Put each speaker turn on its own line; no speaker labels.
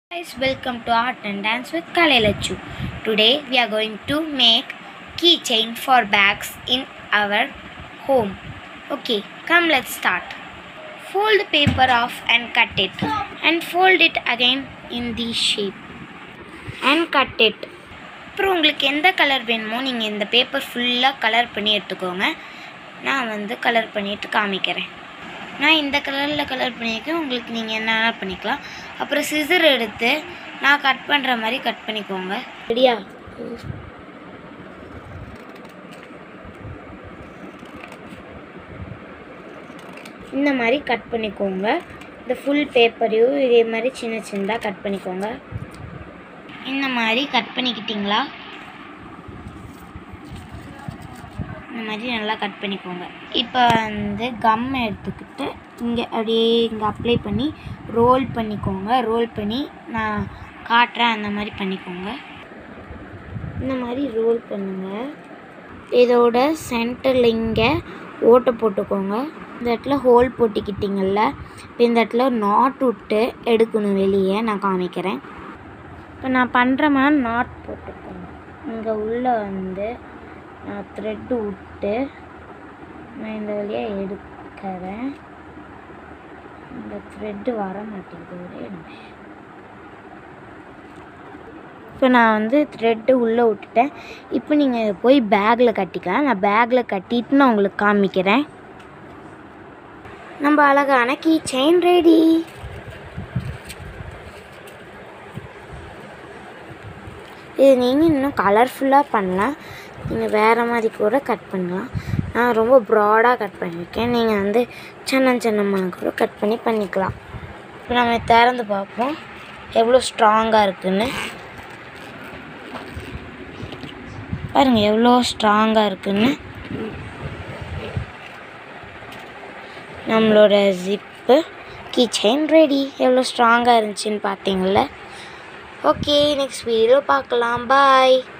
guys welcome to art and dance with Kalelachu. Today we are going to make keychain for bags in our home. Okay, come let's start. Fold the paper off and cut it and fold it again in the shape and cut it. அப்புறம் உங்களுக்கு எந்த colour வேணுமோ நீங்கள் இந்த paper ஃபுல்லாக colour பண்ணி எடுத்துக்கோங்க நான் வந்து கலர் பண்ணிட்டு காமிக்கிறேன் நான் இந்த கலரில் கலர் பண்ணியிருக்கேன் உங்களுக்கு நீங்கள் என்ன வேணால் பண்ணிக்கலாம் அப்புறம் சிசர் எடுத்து நான் கட் பண்ணுற மாதிரி கட் பண்ணிக்கோங்க ரெடியா இந்த மாதிரி கட் பண்ணிக்கோங்க இந்த ஃபுல் பேப்பரையும் இதே மாதிரி சின்ன சின்னதாக கட் பண்ணிக்கோங்க இந்த மாதிரி கட் பண்ணிக்கிட்டிங்களா இந்த மாதிரி நல்லா கட் பண்ணிக்கோங்க இப்போ வந்து கம் எடுத்துக்கிட்டு இங்கே அப்படியே இங்கே அப்ளை பண்ணி ரோல் பண்ணிக்கோங்க ரோல் பண்ணி நான் காட்டுறேன் அந்த மாதிரி பண்ணிக்கோங்க இந்த மாதிரி ரோல் பண்ணுங்க இதோட சென்டரில் இங்கே ஓட்டை போட்டுக்கோங்க இந்த இடத்துல ஹோல் போட்டுக்கிட்டிங்கல்ல இப்போ இந்த இடத்துல நாட் விட்டு எடுக்கணும் வெளியே நான் காமிக்கிறேன் இப்போ நான் பண்ணுற மாதிரி நாட் போட்டுக்கோங்க இங்கே உள்ளே வந்து நான் த்ரெட்டு விட்டு நான் இந்த வழியாக எடுக்கிறேன் இந்த த்ரெட்டு வர மாட்டேங்குது ஒரே நிமிஷம் இப்போ நான் வந்து த்ரெட்டு உள்ளே விட்டுட்டேன் இப்போ நீங்கள் இதை போய் பேக்கில் கட்டிக்கலாம் நான் பேக்கில் கட்டிட்டு நான் உங்களுக்கு காமிக்கிறேன் நம்ம அழகான கீ செயின் ரெடி இது நீங்கள் இன்னும் கலர்ஃபுல்லாக பண்ணலாம் நீங்கள் வேறு மாதிரி கூட கட் பண்ணலாம் நான் ரொம்ப ப்ராடாக கட் பண்ணியிருக்கேன் நீங்கள் வந்து சின்ன சின்னமாக கூட கட் பண்ணி பண்ணிக்கலாம் இப்போ நம்ம திறந்து பார்ப்போம் எவ்வளோ ஸ்ட்ராங்காக இருக்குன்னு பாருங்கள் எவ்வளோ ஸ்ட்ராங்காக இருக்குன்னு நம்மளோட ஜிப்பு கீ செயின் ரெடி எவ்வளோ ஸ்ட்ராங்காக இருந்துச்சுன்னு பார்த்தீங்கள ஓகே நெக்ஸ்ட் வீடியோ பார்க்கலாம் பாய்